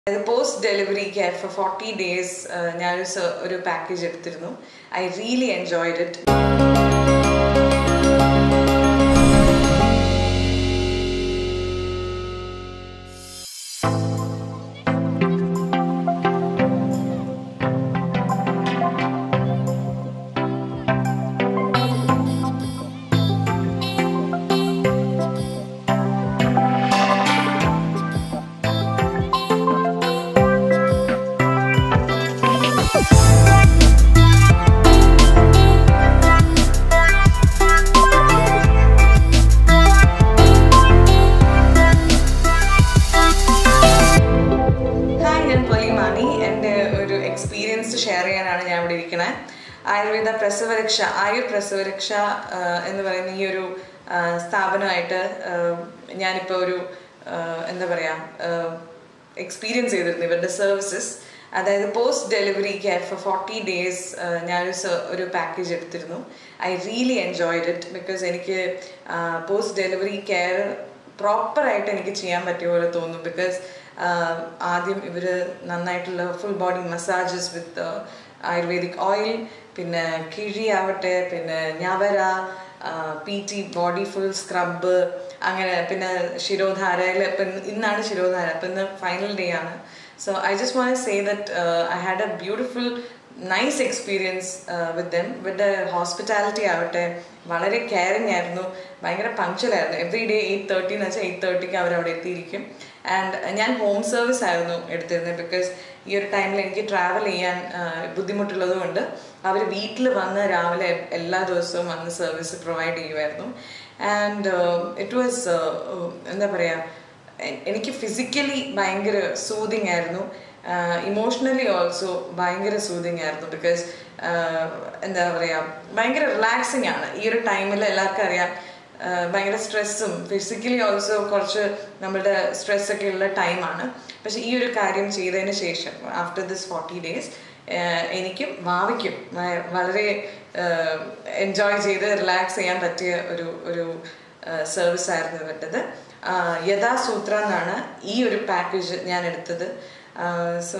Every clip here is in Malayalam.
Post delivery care for forty days ഞാനൊരു സ- ഒരു പാക്കേജ് എടുത്തിരുന്നു I really enjoyed it hi ഞാൻ പൊലിമാണി എൻ്റെ ഒരു എക്സ്പീരിയൻസ് ഷെയർ ചെയ്യാനാണ് ഞാൻ ഇവിടെ ഇരിക്കുന്നത് ആയുർവേദ പ്രസവരക്ഷ ആയുർ പ്രസവരക്ഷ ആ, എന്ന് പറയുന്ന ഈ ഒരു ആ, സ്ഥാപനമായിട്ട് ആ, ഞാനിപ്പോൾ ഒരു ആ, എന്താ പറയുക എക്സ്പീരിയൻസ് ചെയ്തിരുന്നു ഇവരുടെ സർവീസസ് അതായത് post delivery care for forty days ഞാനൊരു സ- ഒരു പാക്കേജ് എടുത്തിരുന്നു I really enjoyed it because എനിക്ക് പോസ്റ്റ് ഡെലിവറി കെയർ പ്രോപ്പറായിട്ട് എനിക്ക് ചെയ്യാൻ പറ്റിയ പോലെ തോന്നുന്നു ബിക്കോസ് ആദ്യം ഇവർ നന്നായിട്ടുള്ള full body massages with ayurvedic oil പിന്നെ കിഴി ആവട്ടെ പിന്നെ ഞവര P T body full scrub അങ്ങനെ പിന്നെ ശിരോധാരയിൽ ഇപ്പം ഇന്നാണ് ശിരോധാര അപ്പം ഇന്ന് ഫൈനൽ ഡേ ആണ് so I just want say that I had A beautiful nice experience with them with hospitality ആവട്ടെ വളരെ കെയറിങ് ആയിരുന്നു ഭയങ്കര പങ്ക്ച്വൽ ആയിരുന്നു എവറി ഡേ എയ്റ്റ് തേർട്ടി എന്ന് വെച്ചാൽ എയ്റ്റ് തേർട്ടിക്ക് അവർ അവിടെ എത്തിയിരിക്കും ആൻഡ് ഞാൻ ഹോം സർവീസ് ആയിരുന്നു എടുത്തിരുന്നത് ബിക്കോസ് ഈ ഒരു ടൈമിൽ എനിക്ക് ട്രാവൽ ചെയ്യാൻ ബുദ്ധിമുട്ടുള്ളത് കൊണ്ട് അവർ വീട്ടിൽ വന്ന് രാവിലെ എല്ലാ ദിവസവും വന്ന് സർവീസ് പ്രൊവൈഡ് ചെയ്യുമായിരുന്നു ആൻഡ് ഇറ്റ് വാസ് എന്താ പറയുക എ- എനിക്ക് ഫിസിക്കലി ഭയങ്കര സൂതിങ് ആയിരുന്നു ഇമോഷണലി ഓൾസോ ഭയങ്കര സൂതിങ് ആയിരുന്നു ബിക്കോസ് എന്താ പറയുക ഭയങ്കര റിലാക്സിങ് ആണ് ഈ ഒരു ടൈമിൽ എല്ലാവർക്കും അറിയാം ആഹ് ഭയങ്കര സ്ട്രെസ്സും ഫിസിക്കലി ഓൾസോ കുറച്ച് നമ്മളുടെ സ്ട്രെസ്സൊക്കെ ഉള്ള ടൈമാണ് പക്ഷെ ഈ ഒരു കാര്യം ചെയ്തതിന് ശേഷം ആഫ്റ്റർ ദിസ് ഫോർട്ടി ഡേയ്സ് എനിക്കും ഭാവിക്കും വ- വളരെ എൻജോയ് ചെയ്ത് റിലാക്സ് ചെയ്യാൻ പറ്റിയ ഒരു ഒരു സർവീസ് ആയിരുന്നു ഇവരുടേത് യഥാസൂത്ര എന്നാണ് ഈ ഒരു പാക്കേജ് ഞാൻ എടുത്തത് so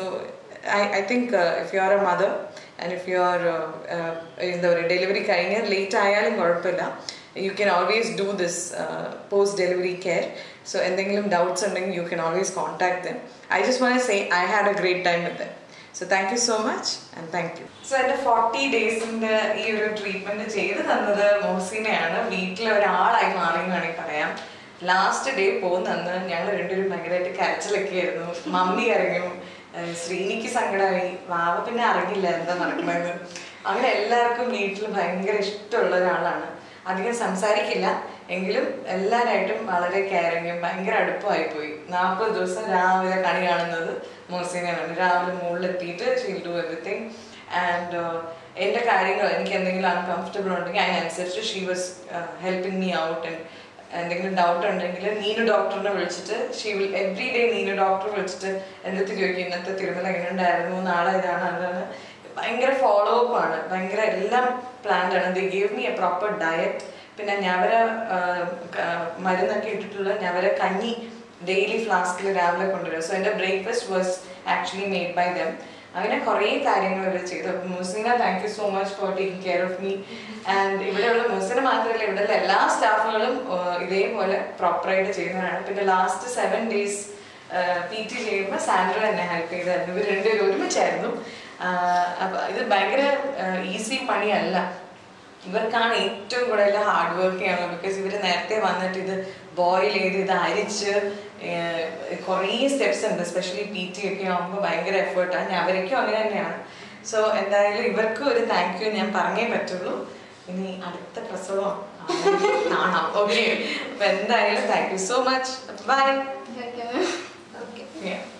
I I think if you are a mother and if you are എന്താ പറയുക ഡെലിവറി കഴിഞ്ഞ് ലേറ്റ് ആയാലും കുഴപ്പമില്ല you can always do this post delivery care so എന്തെങ്കിലും ഡൗട്ട്സ് ഉണ്ടെങ്കിൽ you can always contact them I just want say I had a great time with them so thank you so much and thank you so എൻ്റെ ഫോർട്ടി ഡേയ്സിൻ്റെ ഈ ഒരു ട്രീറ്റ്മെന്റ് ചെയ്ത് തന്നത് മോസിനെയാണ് വീട്ടിലെ ഒരാളായി മാറി എന്ന് വേണമെങ്കിൽ പറയാം ലാസ്റ്റ് ഡേ പോകുന്നന്ന് ഞങ്ങൾ രണ്ടുപേരും ഭയങ്കരമായിട്ട് കരച്ചിലൊക്കെ ആയിരുന്നു മമ്മി കരഞ്ഞു ഏഹ് ശ്രീനിക്ക് സങ്കടമായി വാവ പിന്നെ അറിഞ്ഞില്ല എന്താ നടക്കണമെന്ന് അങ്ങനെ എല്ലാവർക്കും വീട്ടിൽ ഭയങ്കര ഇഷ്ടമുള്ള ഒരാളാണ് അധികം സംസാരിക്കില്ല എങ്കിലും എല്ലാവരായിട്ടും വളരെ കെയറിങ്ങും ഭയങ്കര അടുപ്പമായി പോയി നാൽപ്പത് ദിവസം രാവിലെ കണി കാണുന്നത് മോസിനെയാണ് രാവിലെ മുകളിലെത്തിയിട്ട് ഷീൽ ഡു എവറിത്തിങ് ആൻഡ് എൻ്റെ കാര്യങ്ങൾ എനിക്ക് എന്തെങ്കിലും അൺകംഫർട്ടബിൾ ഉണ്ടെങ്കിൽ അതിനനുസരിച്ച് she was helping me out and എന്തെങ്കിലും ഡൗട്ട് ഉണ്ടെങ്കിൽ നീനു ഡോക്ടറിനെ വിളിച്ചിട്ട് she will every day Neenu doctor വിളിച്ചിട്ട് എന്തൊക്കെ ചോദിക്കും ഇന്നത്തെ തിരുമല എങ്ങനെ ഉണ്ടായിരുന്നു നാളെ ഇതാണ് അതാണ് ഭയങ്കര ഫോളോ അപ്പ് ആണ് ഭയങ്കര എല്ലാം പ്ലാൻഡ് ആണ് they gave me a proper diet പിന്നെ ഞവര ആ, ക- മരുന്നൊക്കെ ഇട്ടിട്ടുള്ള ഞവര കഞ്ഞി ഡെയിലി ഫ്ലാസ്കിൽ രാവിലെ കൊണ്ടുവരും സോ എൻ്റെ breakfast was actually made by them അങ്ങനെ കുറേ കാര്യങ്ങൾ ഇവർ ചെയ്തു അപ്പം Museena thank you so much for taking care of me and ഇവിടെയുള്ള മുസീന മാത്രമല്ല ഇവിടെയുള്ള എല്ലാ സ്റ്റാഫുകളും ഇതേപോലെ പ്രോപ്പറായിട്ട് ചെയ്യുന്നതാണ് പിന്നെ last seven days P T ചെയ്യുമ്പോൾ സാൻഡ്ര എന്നെ ഹെൽപ്പ് ചെയ്തായിരുന്നു ഇവർ രണ്ടുപേരും ഒരുമിച്ചായിരുന്നു അപ്പം ഇത് ഭയങ്കര ഈസി പണിയല്ല ഇവർക്കാണ് ഏറ്റവും കൂടുതൽ ഹാർഡ് വർക്ക് ചെയ്യാനുള്ളത് ബിക്കോസ് ഇവർ നേരത്തെ വന്നിട്ട് ഇത് ബോയിൽ ചെയ്ത് ഇത് അരിച്ച് ഏർ, കുറേ സ്റ്റെപ്സ് ഉണ്ട് എസ്പെഷ്യലി പി ടി ഒക്കെ ആകുമ്പോൾ ഭയങ്കര എഫേർട്ടാണ് ഞാൻ അവരേക്കും അങ്ങനെ തന്നെയാണ് സോ എന്തായാലും ഇവർക്കും ഒരു താങ്ക് യു ഞാൻ പറഞ്ഞേ പറ്റുള്ളൂ ഇനി അടുത്ത പ്രസവം ആണെങ്കിൽ കാണാം ഓക്കെ അപ്പൊ എന്തായാലും thank you so much bye Okay. Yeah.